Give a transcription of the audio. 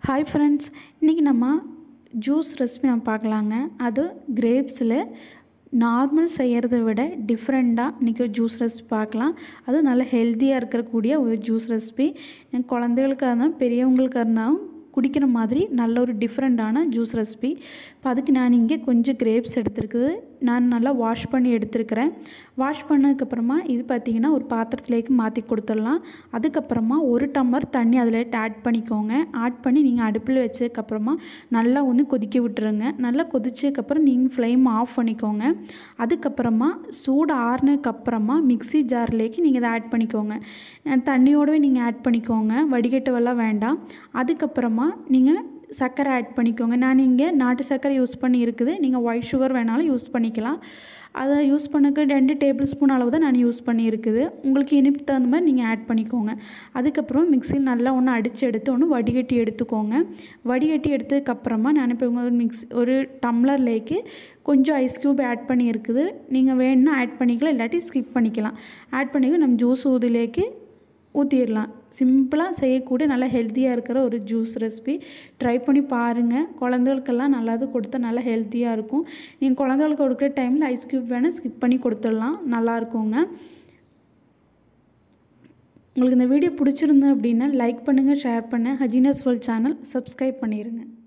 hi friends இன்றைக்கி நம்ம juice recipe நம்ம பார்க்கலாங்க அது கிரேப்ஸில் நார்மல் செய்கிறத விட டிஃப்ரெண்ட்டாக இன்றைக்கி ஒரு ஜூஸ் ரெசிபி பார்க்கலாம் அது நல்ல ஹெல்த்தியாக இருக்கக்கூடிய ஒரு ஜூஸ் ரெசிபி குழந்தைகளுக்காக இருந்தாலும் பெரியவங்களுக்காக இருந்தாலும் குடிக்கிற மாதிரி நல்ல ஒரு டிஃப்ரெண்ட்டான ஜூஸ் ரெசிபி இப்போ அதுக்கு நான் இங்கே கொஞ்சம் கிரேப்ஸ் எடுத்துருக்குது நான் நல்லா வாஷ் பண்ணி எடுத்துருக்கிறேன் வாஷ் பண்ணதுக்கப்புறமா இது பார்த்திங்கன்னா ஒரு பாத்திரத்துலேக்கு மாற்றி கொடுத்துடலாம் அதுக்கப்புறமா ஒரு டம்ளர் தண்ணி அதில் ஆட் பண்ணிக்கோங்க ஆட் பண்ணி நீங்கள் அடுப்பில் வச்சதுக்கப்புறமா நல்லா வந்து கொதிக்க விட்டுருங்க நல்லா கொதிச்சதுக்கப்புறம் நீங்கள் ஃப்ளேம் ஆஃப் பண்ணிக்கோங்க அதுக்கப்புறமா சூடு ஆறுனதுக்கப்புறமா மிக்ஸி ஜார்லேக்கு நீங்கள் இதை ஆட் பண்ணிக்கோங்க தண்ணியோடவே நீங்கள் ஆட் பண்ணிக்கோங்க வடிகட்டவெல்லாம் வேண்டாம் அதுக்கப்புறமா நீங்கள் சர்க்கரை ஆட் பண்ணிக்கோங்க நான் இங்கே நாட்டு சர்க்கரை யூஸ் பண்ணி இருக்குது நீங்கள் ஒயிட் சுகர் வேணாலும் யூஸ் பண்ணிக்கலாம் அதை யூஸ் பண்ணக்கு ரெண்டு டேபிள் ஸ்பூன் அளவு தான் நான் யூஸ் பண்ணியிருக்குது உங்களுக்கு இனிப்பு தகுந்த மாதிரி நீங்கள் ஆட் பண்ணிக்கோங்க அதுக்கப்புறம் மிக்சியில் நல்லா ஒன்று அடித்து எடுத்து ஒன்று வடிகட்டி எடுத்துக்கோங்க வடிகட்டி எடுத்ததுக்கப்புறமா நான் இப்போ ஒரு மிக்ஸ் ஒரு டம்ளர்லேக்கு கொஞ்சம் ஐஸ் க்யூப் ஆட் பண்ணியிருக்குது நீங்கள் வேணும்னா ஆட் பண்ணிக்கலாம் இல்லாட்டி ஸ்கிப் பண்ணிக்கலாம் ஆட் பண்ணி நம்ம ஜூஸ் ஊதிலேக்கு ஊற்றிடலாம் சிம்பிளாக செய்யக்கூடிய நல்லா ஹெல்த்தியாக இருக்கிற ஒரு ஜூஸ் ரெசிபி ட்ரை பண்ணி பாருங்கள் குழந்தைகளுக்கெல்லாம் நல்லாது கொடுத்தா நல்லா ஹெல்த்தியாக இருக்கும் நீங்கள் குழந்தைகளுக்கு கொடுக்குற டைமில் ஐஸ் க்யூப் வேணால் ஸ்கிப் பண்ணி கொடுத்துடலாம் நல்லாயிருக்குங்க உங்களுக்கு இந்த வீடியோ பிடிச்சிருந்து அப்படின்னா லைக் பண்ணுங்கள் ஷேர் பண்ண ஹஜினஸ் வேர்ல்ட் சேனல் சப்ஸ்கிரைப் பண்ணிடுங்க